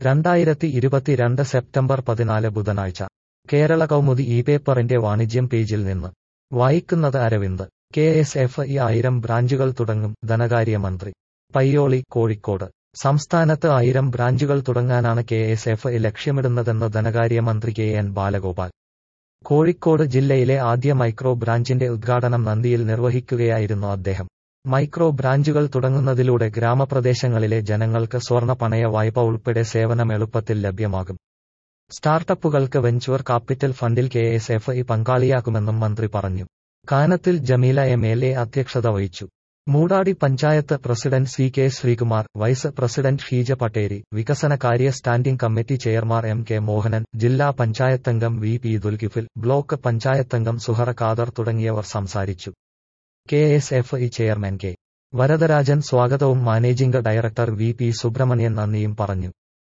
രണ്ടായിരത്തി ഇരുപത്തിരണ്ട് സെപ്റ്റംബർ പതിനാല് ബുധനാഴ്ച കേരള കൗമുദി ഈ പേപ്പറിന്റെ വാണിജ്യം പേജിൽ നിന്ന് വായിക്കുന്നത് Aravind K S F E ആയിരം ബ്രാഞ്ചുകൾ തുടങ്ങും ധനകാര്യമന്ത്രി പയ്യോളി കോഴിക്കോട് സംസ്ഥാനത്ത് ആയിരം ബ്രാഞ്ചുകൾ തുടങ്ങാനാണ് കെ എസ് എഫ് ഇ ലക്ഷ്യമിടുന്നതെന്ന് ധനകാര്യമന്ത്രി കെ എൻ ബാലഗോപാൽ കോഴിക്കോട് ജില്ലയിലെ ആദ്യ മൈക്രോ ബ്രാഞ്ചിന്റെ ഉദ്ഘാടനം നന്ദിയിൽ നിർവഹിക്കുകയായിരുന്നു അദ്ദേഹം മൈക്രോ ബ്രാഞ്ചുകൾ തുടങ്ങുന്നതിലൂടെ ഗ്രാമപ്രദേശങ്ങളിലെ ജനങ്ങൾക്ക് സ്വർണ്ണ പണയ വായ്പ ഉൾപ്പെടെ സേവനം എളുപ്പത്തിൽ ലഭ്യമാകും സ്റ്റാർട്ടപ്പുകൾക്ക് വെഞ്ചുവർ കാപ്പിറ്റൽ ഫണ്ടിൽ കെ എസ് എഫ് ഇ പങ്കാളിയാക്കുമെന്നും മന്ത്രി പറഞ്ഞു Kanathil Jameela M L A അധ്യക്ഷത വഹിച്ചു Moodadi panchayat president C K Sreekumar vice president Sheeja Patteri വികസനകാര്യ standing committee chairman M K Mohanan ജില്ലാ പഞ്ചായത്തംഗം വി പി ദുൽകിഫിൽ ബ്ലോക്ക് പഞ്ചായത്തംഗം സുഹറ ഖാദർ തുടങ്ങിയവർ സംസാരിച്ചു K S F E chairman K Varadarajan സ്വാഗതവും managing director V P Subrahmanyan നന്ദിയും പറഞ്ഞു